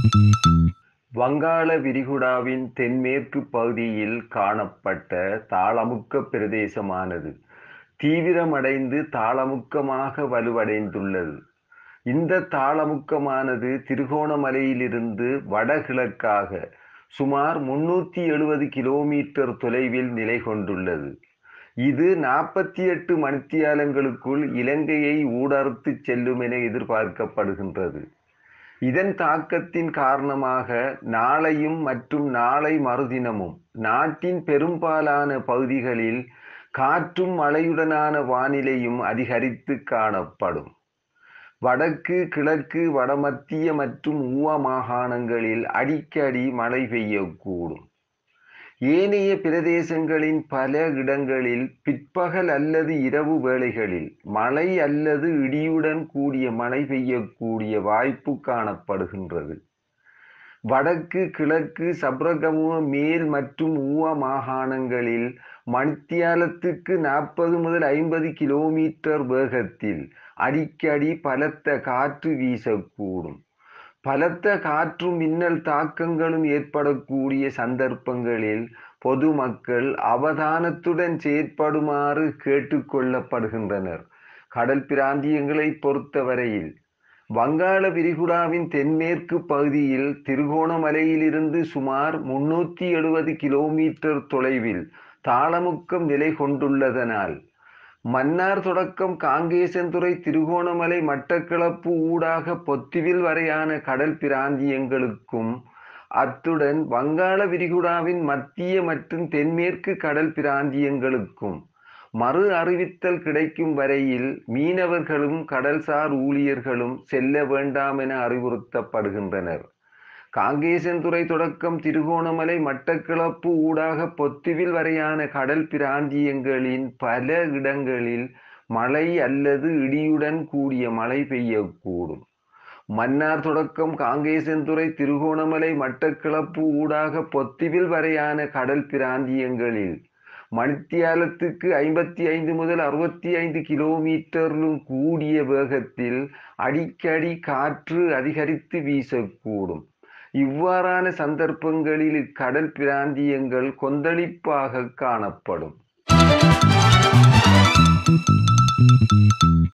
வங்காள விரிகுடாவின் தென்மேற்குப் பகுதியில் காணப்பட்ட தாளமுக்க பிரதேசமானது தீவிரமடைந்து தாளமுக்கமாக வலுவடைந்துள்ளது. இந்த தாளமுக்கமானது திருகோணமலையிலிருந்து வடகிழக்காக சுமார் முன்னூற்று எழுபது கிலோமீட்டர் தொலைவில் நிலை கொண்டுள்ளது. இது நாற்பத்தெட்டு மணித்தியாலங்களுக்குள் இலங்கையை ஊடறுத்துச் செல்லுமென எதிர்பார்க்கப்படுகின்றது. இதன் தாக்கத்தின் காரணமாக நாளையும் மற்றும் நாளை மறுதினமும் நாட்டின் பெரும்பாலான பகுதிகளில் காற்றும் மழையுடனான வானிலையும் அதிகரித்துக் காணப்படும். வடக்கு, கிழக்கு, வடமத்திய மற்றும் ஊவா மாகாணங்களில் அடிக்கடி மழை பெய்யக்கூடும். ஏனைய பிரதேசங்களின் பல இடங்களில் பிற்பகல் அல்லது இரவு வேளைகளில் மழை அல்லது இடியுடன் கூடிய மழை பெய்யக்கூடிய வாய்ப்பு காணப்படுகின்றது. வடக்கு, கிழக்கு, சப்ரகமுவ மேல் மற்றும் ஊவா மாகாணங்களில் மணித்தியாலத்துக்கு நாற்பது முதல் ஐம்பது கிலோமீட்டர் வேகத்தில் அடிக்கடி பலத்த காற்று வீசக்கூடும். பலத்த காற்றும் மின்னல் தாக்கங்களும் ஏற்படக்கூடிய சந்தர்ப்பங்களில் பொதுமக்கள் அவதானத்துடன் செயற்படுமாறு கேட்டுக் கொள்ளப்படுகின்றனர். கடல் பிராந்தியங்களைப் பொறுத்தவரையில் வங்காள விரிகுடாவின் தென்மேற்குப் பகுதியில் திருகோணமலையிலிருந்து சுமார் முன்னூற்று எழுபது கிலோமீட்டர் தொலைவில் தாளமுக்கம் நிலை கொண்டுள்ளதனால் மன்னார் தொடக்கம் காங்கேசன்துறை திருகோணமலை மட்டக்களப்பு ஊடாக பொத்துவில் வரையான கடல் பிராந்தியங்களுக்கும் அத்துடன் வங்காள விரிகுடாவின் மத்திய மற்றும் தென்மேற்கு கடல் பிராந்தியங்களுக்கும் மறு அறிவித்தல் கிடைக்கும் வரையில் மீனவர்களும் கடல்சார் ஊழியர்களும் செல்ல வேண்டாமென அறிவுறுத்தப்படுகின்றனர். காங்கேசன்துறை தொடக்கம் திருகோணமலை மட்டக்களப்பு ஊடாக பொத்துவில் வரையான கடல் பிராந்தியங்களின் பல இடங்களில் மழை அல்லது இடியுடன் கூடிய மழை பெய்யக்கூடும். மன்னார் தொடக்கம் காங்கேசன்துறை திருகோணமலை மட்டக்களப்பு ஊடாக பொத்துவில் வரையான கடல் பிராந்தியங்களில் மணித்தியாலத்துக்கு ஐம்பத்தைந்து முதல் அறுபத்தைந்து கிலோமீட்டரிலும் கூடிய வேகத்தில் அடிக்கடி காற்று அதிகரித்து வீசக்கூடும். இவ்வாறான சந்தர்ப்பங்களில் இக்கடல் பிராந்தியங்கள் கொந்தளிப்பாகக் காணப்படும்.